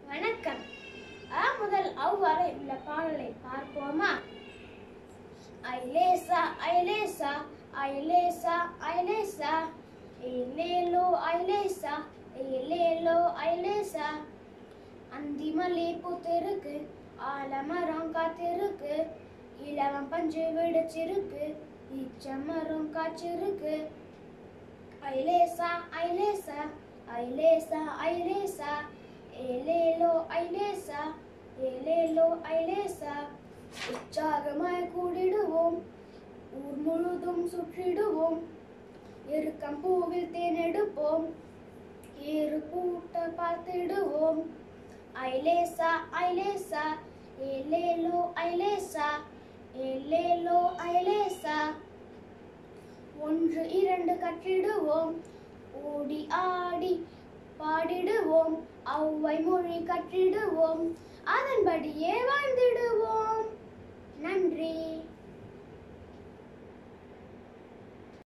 வணக்கம் அ முதல் அவ்வாறு உள்ள பாடலை பார்ப்போமா ஐலேசா ஐலேசா ஐலேசா ஐலேசா ஏலேலோ ஐலேசா ஏலேலோ ஐலேசா அந்திமல்லி பூத்திருக்கு ஆலமரம் காத்திருக்கு இளவம் பஞ்சு விடுச்சிருக்கு இச்சமரம் காய்ச்சிருக்கு ஐலேசா ஐலேசா ஐலேசா ஐலேசா ஏலேலோ ஐலேசா ஏலேலோ ஐலேசா உற்சாகமாய் கூடிடுவோம் ஊர் முழுதும் சுற்றிடுவோம் எருக்கம் பூவில் தேனெடுப்போம் ஏறு கூட்ட பார்த்திடுவோம் ஐலேசா ஐலேசா ஏலேலோ ஐலேசா ஏலேலோ ஐலேசா ஒன்று இரண்டு கற்றிடுவோம் ஓடி ஆடி பாடிடுவோம் ஔவை மொழி கற்றிடுவோம் அதன்படியே வாழ்ந்திடுவோம்